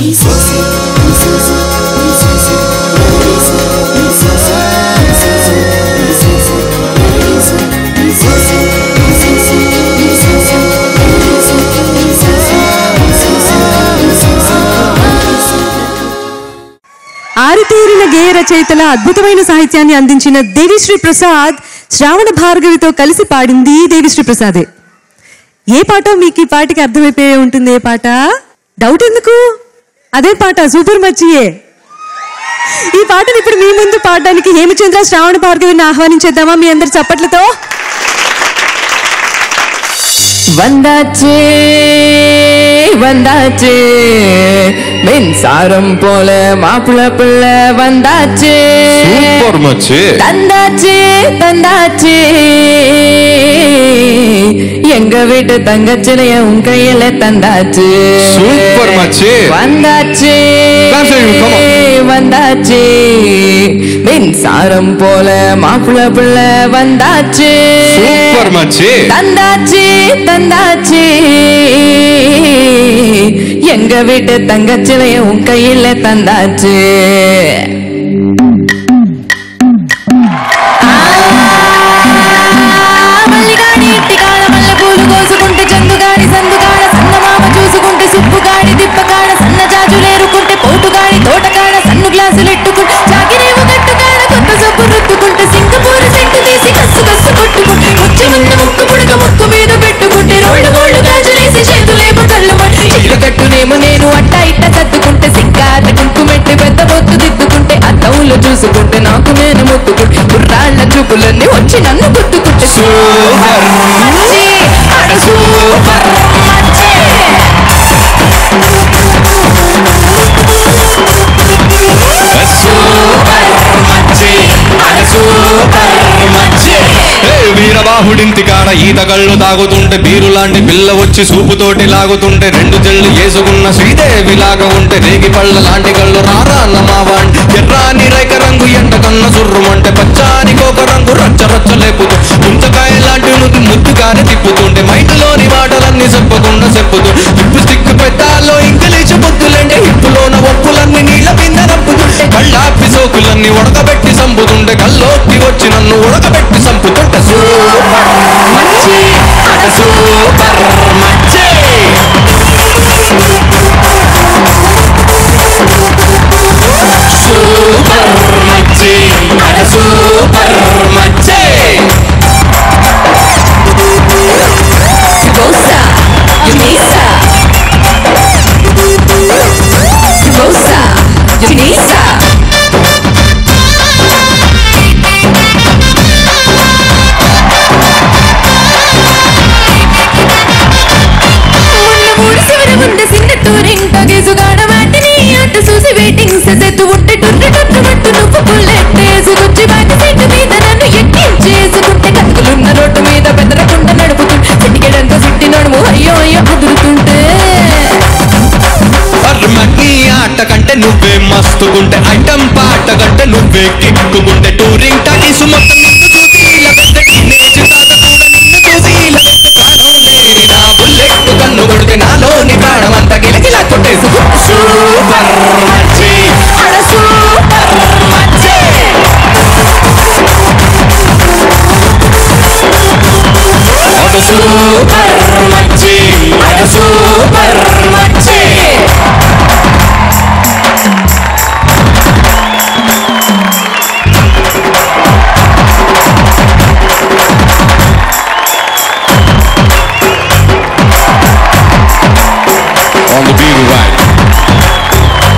ఆరితేరిన గేయ రచయితల అద్భుతమైన సాహిత్యాన్ని అందించిన దేవిశ్రీ ప్రసాద్ శ్రావణ భార్గవితో కలిసి పాడింది దేవిశ్రీ ప్రసాదే ఏ పాట మీకు ఈ పాటకి అర్థమైపోయే ఉంటుంది ఏ పాట డౌట్ ఎందుకు అదే పాట సూపర్ మచ్చియే ఈ పాటను ఇప్పుడు మీ ముందు పాడడానికి హేమచంద్ర శ్రావణ భార్గవిని ఆహ్వానించేద్దామా మీ అందరి చప్పట్లతో வந்தாச்சே வந்தாச்சே மின்சாரம் போல மாப்பிள்ள பிள்ளை வந்தாச்சே சூப்பர் மச்சி தந்தாச்சே தந்தாச்சே எங்க வீட்டு தங்கச்சிலைய உன் கையில தந்தாச்சு சூப்பர் மச்சி. வந்தாச்சே Dance with you, come on. வந்தாச்சே மின்சாரம் போல மாப்பிள்ள பிள்ளை வந்தாச்சு சூப்பர் மச்சி தந்தாச்சு தந்தாச்சு எங்க வீட்டு தங்கச்சிலைய உன் கையில தந்தாச்சு మల్లిగాడి ఇట్టికాడ మల్లె పూలు కోసుకుంటే చందుగాడి సందుగాడ సన్నమామ చూసుకుంటే సుప్పుగాడి దిప్పగాడ సన్న జాజులేరుకుంటే పోటుగాడి తోటగాడ సన్ను గ్లాసులు ఎట్టుకుంటే చాకిరేవు గట్టుగాడ కొత్త సబ్బు రుద్దుకుంటే సింగపూరు సెంటు తీసి కస్సు కస్సు కొట్టుకుంటే వచ్చి ముందు ముక్కు పుడక ముక్కు మీద పెట్టుకుంటే రోడ్డు గోళ్ళు గాజులేసి చేతులేమో కళ్ళు మట్టి చీర కట్టునేమో నేను అట్ట ఇట్ట సర్దుకుంటే సిగ్గాట కుంకుమెట్టి పెద్ద బొత్తు దిద్దుకుంటే అద్దంలో చూసుకుంటే నాకు నేను ముత్తుకుంటే కుర్రాళ్ళ చూపులన్నీ వచ్చి నన్ను గుర్తుకుంటే సూపర్ మచ్చి, అడ సూపర్ మచ్చి. సూపర్ మచ్చి, అడ సూపర్ మచ్చి. ఏ వీరబాహుడింటి కాడ ఈతగళ్ళు తాగుతుంటే బీరు లాంటి పిల్ల వచ్చి సూపుతోటి లాగుతుంటే రెండు చెళ్ళు వేసుకున్న శ్రీదేవి లాగా ఉంటే రేగి పళ్ళ లాంటి కళ్ళు రారా నమావాణ్ ఎర్రాని రేఖ రంగు ఎండ కన్న సుర్రుమంటే పచ్చాని కోక రంగు రచ్చ రచ్చ లేపుతూ పుంచకాయ లాంటి నుది ముద్దుగానే తిప్పుతుంటే మైండ్లోని మాటలన్నీ చెప్పకుండా చెప్పుతూ హిప్పు స్టిక్ పెద్దాల్లో ఇంగ్లీష్ బుద్ధులంటే హిప్పులోన ఒప్పులన్నీ నీళ్ళ కింద రంపుతుంటే కళ్ళాపి సోకులన్నీ ఉడకబెట్టి సంపుతుంటే కల్లోకి వచ్చి నన్ను ఉడకబెట్టి సంపుతుంటే సూపర్ మచ్చి, అడ సూపర్ మచ్చి. సూపర్ మచ్చి, అడ సూపర్ మచ్చి. Sibosa, Junisa. Sibosa, Junisa. మొన్న మూడు శివర ముందు సిన్న టూరింగ్ గేసుగాడ వాటిని అట్ట చూసి వెయిటింగ్ సెసెత్తు ఉంటే టుర్రు టుర్రు మట్టు నువ్వు బుల్లెట్ వేసుకొచ్చి బాటి సీటు మీద నన్ను ఎక్కించేసుకుంటే కతుకులున్న రోడ్డు మీద బెదరకుండా నడుపుతుంటే సిటికెడంతో సిట్టి నడుము అయ్యో అయ్యో అదురుతుంటే మగ్గి ఆట కంటే నువ్వే మస్తుకుంటే ఐటమ్ పాట కంటే నువ్వే కిక్కుకుంటే టూరింగ్ టాకీసు మొత్తం నిన్ను చూసి ఇలా పెద్ద టీనేజ్ తాత కూడా నిన్ను చూసి ఇలా పెద్ద ప్రాణం లేని నా బుల్లెట్ కన్ను కొడితే నాలోని ప్రాణం అంతా గిలగిలా కొట్టేసి సూపర్ మచ్చి అడ సూపర్ మచ్చే అటు సూపర్ మచ్చి అడ సూపర్ మచ్చే on the beat right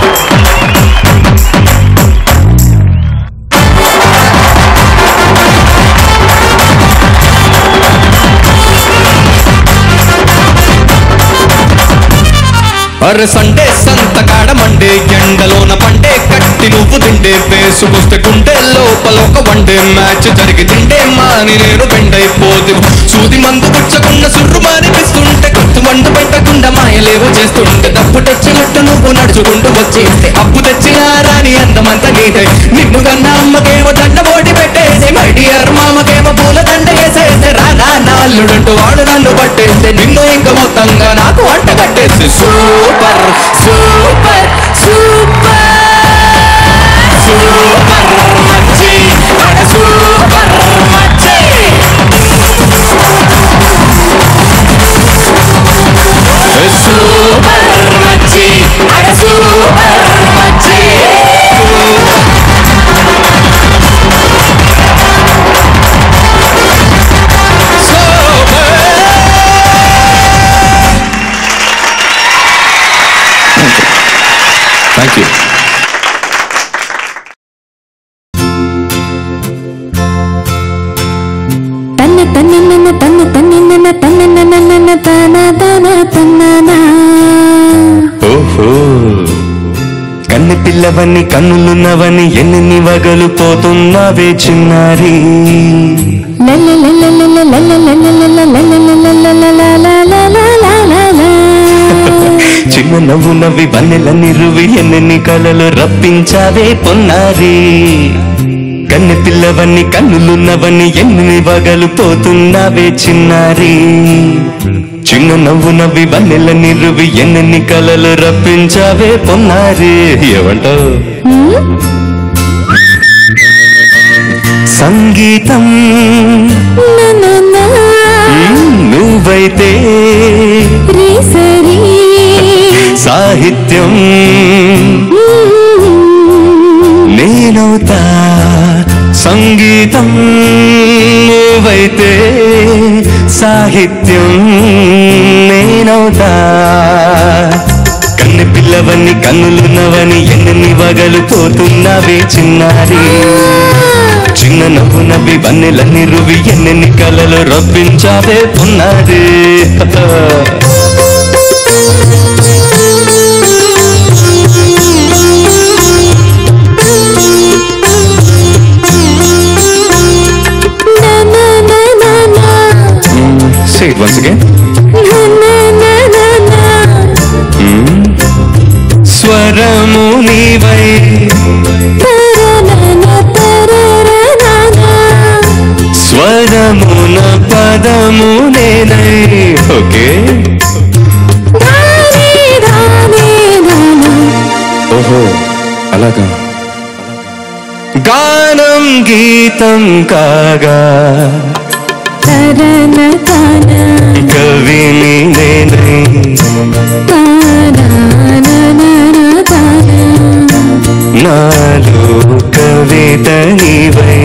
అరే సండే సంతకాడ మండే ఎండలోన పండే కట్టి నువ్వు తిండే వేసుకొస్తే గుండె లోపల ఒక వన్డే మ్యాచ్ జరిగి తిండే మాని నేను బెండైపోతు సూది మందు పుచ్చకుండా సుర్రు మానిపిస్తుంటే కొత్త మందు పెట్టకుండా మాయలేవో చేస్తుంటే డబ్బు తెచ్చినట్టు నువ్వు నడుచుకుంటూ వచ్చేస్తే అప్పు తెచ్చిన రాని అందమంతా నీదే నిన్ను కన్నా అమ్మకేమో దండ పోటీ పెట్టేసి మై డియర్ మామకేమో పూల దండ వేసేస్తే రానా నాల్లుడంటూ వాడు నన్ను పట్టేస్తే నిన్ను ఇంకా మొత్తంగా నాకు వంట కట్టేసి సూపర్ సూపర్ థ్యాంక్ యూ తన్న తన్న నన్న తన్న తన్న నన్న తన్న నన్న నన్న తన తన తన్న ఓహో కన్ను పిల్లవని కన్నులున్నవని ఎన్ని వగలు పోతున్నావే చిన్నారి చిన్న నవ్వు నవ్వి వన్నెల నిరువి ఎన్ని కలలు రప్పించావే పొన్నారి కన్ను పిల్లవని కన్నులున్నవని ఎన్ని వగలు పోతున్నావే చిన్నారి చిన్న నవ్వు నవ్వి వన్నెల నిరువి ఎన్ని కలలు రప్పించావే పొన్నారి ఏమంటావు సంగీతం మ్మ్, నువ్వైతే సాహిత్యం నేనవుతా సంగీతం నువ్వైతే సాహిత్యం నేనవుతా కన్ను పిల్లవని కన్నులున్నవని ఎన్ని వగలు పోతున్నావే చిన్నారి చిన్న నవ్వు నవ్వి వన్నెల నిరువి ఎన్ని కలలు రప్పించావే పున్నారే Say it once again. స్వరము నీవై స్వరమున పదము నేనై ఓకే ఓహో అలాగా గానం గీతం కాగా కవిని నేనై నాలో కవిత నీవై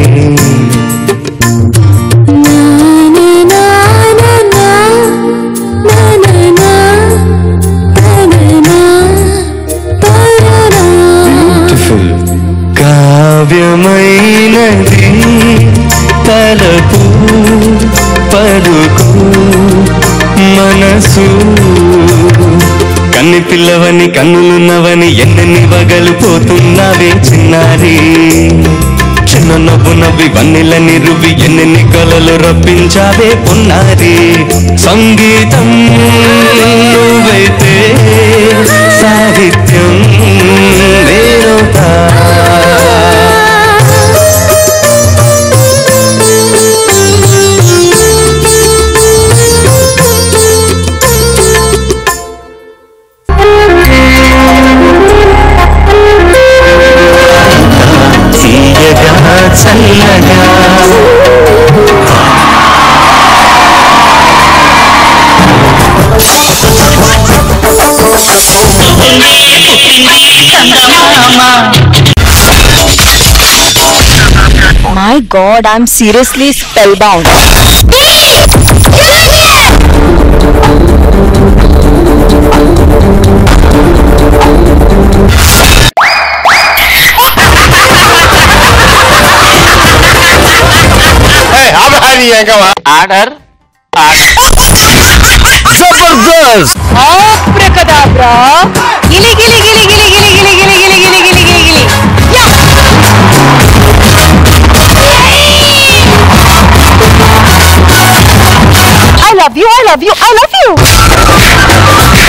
బ్యూటిఫుల్ కావ్యమైనది తలపు పలుకు మనసు కన్ని పిల్లవని కన్నులున్నవని ఎన్నెన్ని వగలు పోతున్నావే చిన్నారి చిన్న నవ్వు నవ్వి వన్నెల నిరువి ఎన్నెన్ని కలలు రప్పించావే పొన్నారి సంగీతం నువ్వైతే సాహిత్యం నేనుతా తీయగా చల్లగా My god, I'm seriously spellbound. Order Abracadabra. Gili gili gili gili gili gili gili gili gili gili gili gili. Yeah. I love you, I love you, I love you.